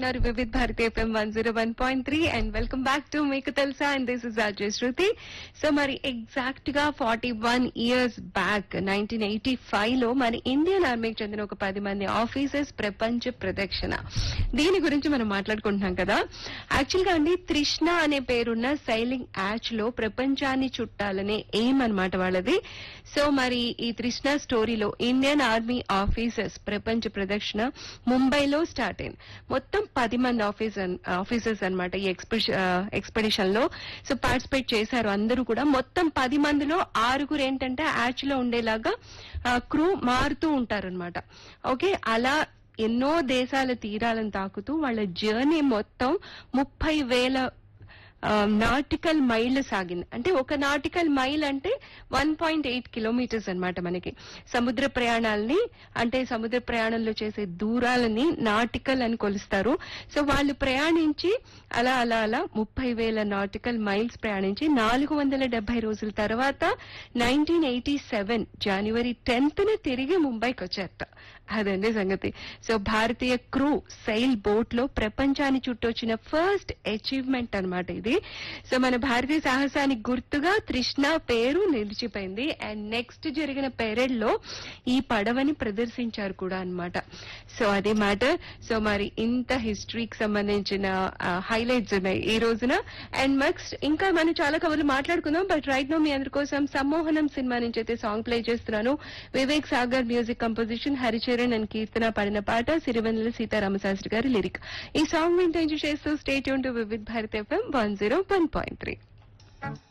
వింటున్నారు Vividh Bharati FM one zero one point three and welcome back to మీకు తెలుసా and this is Ajay Shruti so మరి exact గా forty one years back nineteen eighty five లో మరి Indian ఆర్మీకి చెందిన ఒక పది మంది ఆఫీసర్స్ ప్రపంచ ప్రదక్షిణ దీని గురించి మనం మాట్లాడుకుంటున్నాం కదా యాక్చువల్ గా అండి త్రిష్ణ అనే పేరున్న సైలింగ్ యాచ్ లో ప్రపంచాన్ని చుట్టాలనే ఎయిమ్ అన్నమాట వాళ్ళది సో మరి ఈ త్రిష్ణ స్టోరీలో ఇండియన్ ఆర్మీ ఆఫీసర్స్ ప్రపంచ ప్రదక్షిణ ముంబైలో స్టార్ట్ అయింది మొత్తం పది మంది ఆఫీసర్ ఆఫీసర్స్ అనమాట ఈ ఎక్స్పెడిషన్ లో సో పార్టిసిపేట్ చేశారు అందరూ కూడా మొత్తం పది మందిలో ఆరుగురు ఏంటంటే యాచ్ లో ఉండేలాగా క్రూ మారుతూ ఉంటారనమాట ఓకే అలా ఎన్నో దేశాల తీరాలను తాకుతూ వాళ్ళ జర్నీ మొత్తం ముప్పై వేల నాటికల్ మైల్ సాగింది అంటే ఒక నాటికల్ మైల్ అంటే వన్ పాయింట్ ఎయిట్ కిలోమీటర్స్ అనమాట మనకి సముద్ర ప్రయాణాలని అంటే సముద్ర ప్రయాణంలో చేసే దూరాలని నాటికల్ అని కొలుస్తారు సో వాళ్ళు ప్రయాణించి అలా అలా అలా ముప్పై వేల నాటికల్ మైల్స్ ప్రయాణించి నాలుగు వందల డెబ్బై రోజుల తర్వాత nineteen eighty seven January tenth న తిరిగి ముంబైకి వచ్చారట అదండి సంగతి సో భారతీయ క్రూ సైల్ బోట్ లో ప్రపంచాన్ని చుట్టొచ్చిన ఫస్ట్ అచీవ్మెంట్ అన్నమాట ఇది సో మన భారతీయ సాహసానికి గుర్తుగా తృష్ణ పేరు నిలిచిపోయింది అండ్ నెక్స్ట్ జరిగిన పెరేడ్ లో ఈ పడవని ప్రదర్శించారు కూడా అన్నమాట సో అదే మ్యాటర్ సో మరి ఇంత హిస్టరీకి సంబంధించిన హైలైట్స్ ఉన్నాయి ఈ రోజున అండ్ నెక్స్ట్ ఇంకా మనం చాలా కబుర్లు మాట్లాడుకుందాం బట్ రైట్ నో మీ అందరి కోసం సమ్మోహనం సినిమా నుంచి అయితే సాంగ్ ప్లే చేస్తున్నాను Vivek Sagar music composition Haricharan and Keerthana పాడిన పాట సిరివెన్నెల సీతారామశాస్త్రి గారి లిరిక్ ఈ సాంగ్ వింటూ ఎంజాయ్ చేస్తూ స్టేట్ యూన్ to Vividh Bharat FM one zero one point three